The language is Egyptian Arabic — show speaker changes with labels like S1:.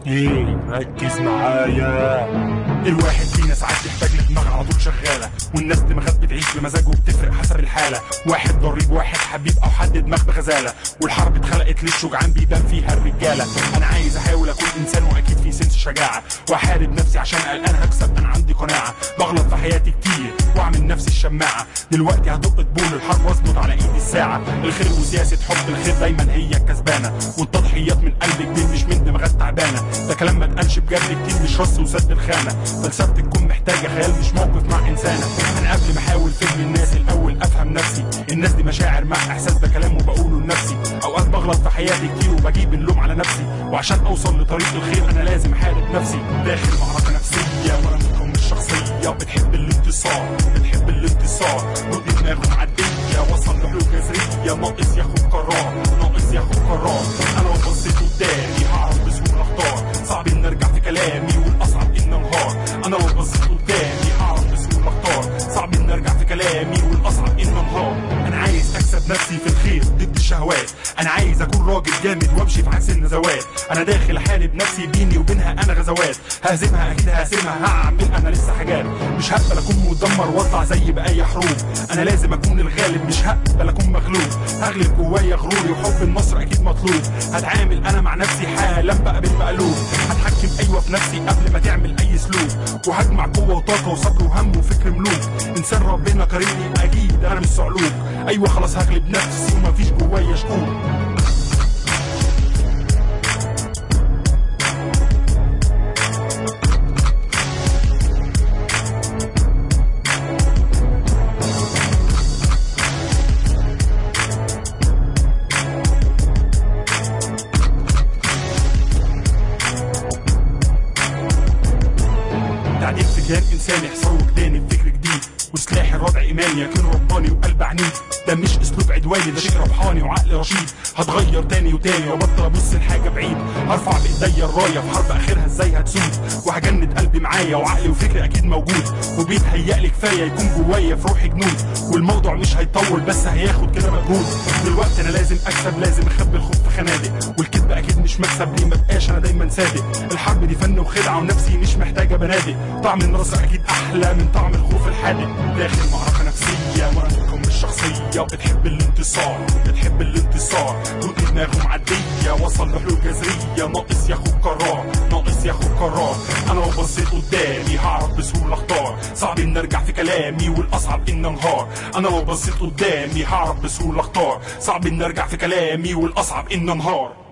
S1: ايه ركز معايا
S2: الواحد فينا ساعات يحتاج لدماغ على طول شغاله والناس دماغات بتعيش بمزاج وبتفرق حسب الحاله واحد ضريب واحد حبيب او حد دماغ بغزاله والحرب اتخلقت للشجعان بيبان فيها الرجاله انا عايز احاول اكون انسان واكيد في سنس شجاعه واحارب نفسي عشان قلقان هكسب انا عندي قناعه بغلط في حياتي كتير واعمل نفسي الشماعه دلوقتي هدق طبول الحرب واظبط على ايدي الساعه الخير وسياسه حب الخير دايما هي الكسبانه والتضحيات من قلب كبير مش من دماغات تعبانه ده كلام ما اتقالش بجد كتير مش رص وسد الخانه فلسفه تكون محتاجه خيال مش موقف مع انسانه انا قبل ما احاول فهم الناس الاول افهم نفسي الناس دي مشاعر مع احساس ده كلام وبقوله لنفسي اوقات بغلط في حياتي كتير وبجيب اللوم على نفسي وعشان اوصل لطريق الخير انا لازم احارب نفسي داخل معركه نفسيه وانا منكم الشخصيه بتحب الانتصار بتحب الانتصار ردي دماغه معديه وصل لحلول جذريه ناقص ياخد قرار ناقص ياخد قرار انا لو بصيت قدامي هعرف بسهوله اختار صعب ان ارجع في كلامي والاصعب ان انهار انا لو بصيت قدامي هعرف بسهوله اختار صعب ان ارجع في كلامي والاصعب ان انهار انا عايز اكسب نفسي في الخير ضد الشهوات انا عايز اكون راجل جامد وامشي في عكس النزوات انا داخل احارب نفسي بيني وبينها انا غزوات ههزمها اكيد ههزمها هعمل انا لسه حاجات مش هقبل اكون مدمر واطلع زي باقي حروب انا لازم اكون الغالب مش هقبل اكون مغلوب هغلب جوايا غروري وحب النصر اكيد مطلوب هتعامل انا مع نفسي حالا بقى بالمقلوب هتحكم ايوه في نفسي قبل ما تعمل اي سلوك وهجمع قوه وطاقه وصبر وهم وفكر ملوك انسان ربنا كريمني اكيد انا مش صعلوك ايوه خلاص هغلب نفسي ومفيش جوايا شكوك تعديل في كيان انساني يحصل وجداني بفكر جديد وسلاح الردع ايماني يكون رباني وقلب عنيد ده مش اسلوب عدواني ده شيء ربحاني وعقل رشيد هتغير تاني وتاني وابطل ابص لحاجه بعيد هرفع بايديا الرايه في حرب اخرها ازاي هتسود وهجند قلبي معايا وعقلي وفكري اكيد موجود وبيتهيألي كفايه يكون جوايا في روحي جنود والموضوع مش هيطول بس هياخد كده مجهود دلوقتي انا لازم اكسب لازم اخبي الخوف في خنادق والكذب اكيد مش مكسب ليه ما بقاش انا دايما صادق الحرب دي فن وخدعه ونفسي مش محتاجه بنادق طعم النصر اكيد احلى من طعم الخوف الحادق داخل معركه نفسيه مناطقكم الشخصيه بتحب الانتصار بتحب الانتصار ردي دماغه معديه وصل لحلول جذريه ناقص ياخد قرار ناقص ياخد قرار انا لو بصيت قدامي هعرف بسهوله اختار صعب ان ارجع في كلامي والاصعب ان انهار انا لو بصيت قدامي هعرف بسهوله اختار صعب ان ارجع في كلامي والاصعب ان انهار